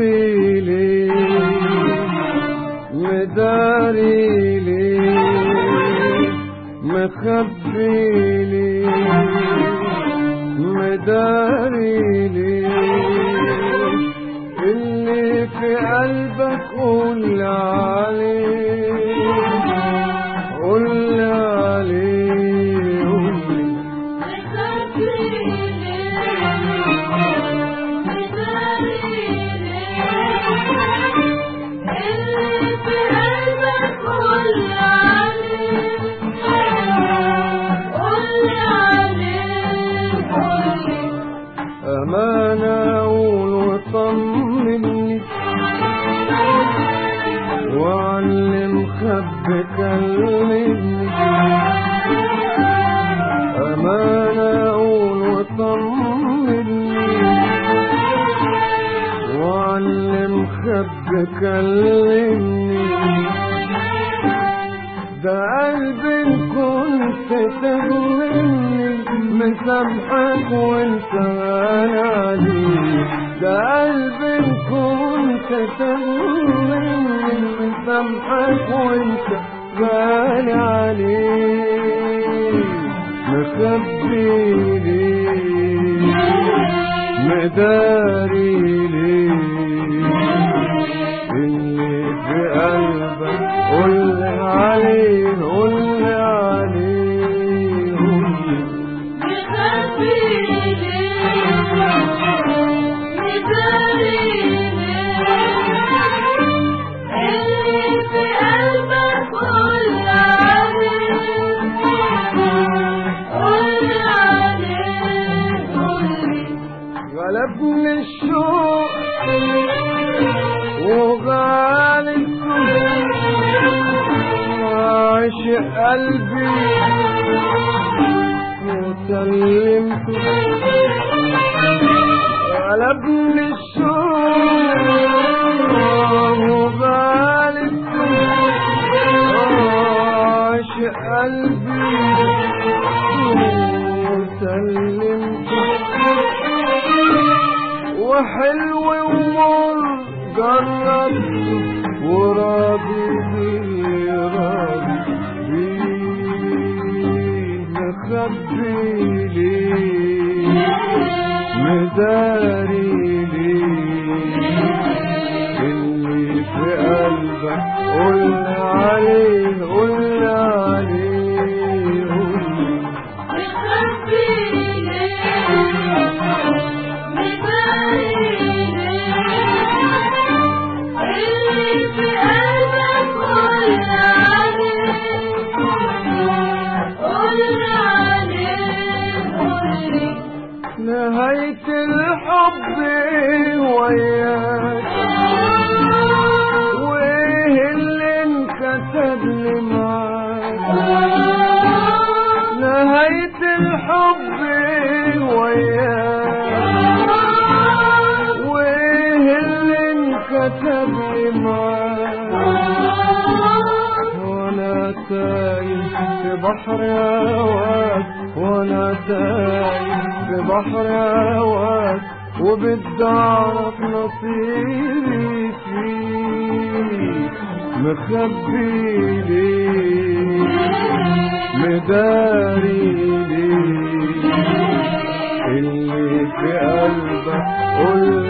مخبي ليه مداري ليه مخبي ليه مداري ليه اللي في قلبك قول عليه قول عليه قول أمانة أقول وطمني وعلم خب كلمني أمانة أقول وطمني وعلم خب كلمني ده قلبي إن كنت تظلمني مسامحك وانت غالي عليه ده قلبي إن كنت تظلمني مسامحك وانت غالي عليه مخبي ليه مداري ليه اللي في قلبك قول عليه قول عليه قول غلبني الشوق وغالي عاشق قلبي وسلمت غلبني الشوق وغالي عاشق قلبي وسلمت وحلو ومر جربت وراضي بيه راضي بيه مخبي ليه مداري ليه اللي في قلبك قول عليه قول عليه قول نهاية الحب وياك وايه اللي انكتب لي معاك نهاية الحب وياك وايه اللي انكتب لي معاك وانا تايه في بحر هواك وانا تايه في بحر هواك وبدي اعرف نصيبي فيك مخبي ليه مداري ليه اللي في قلبك قول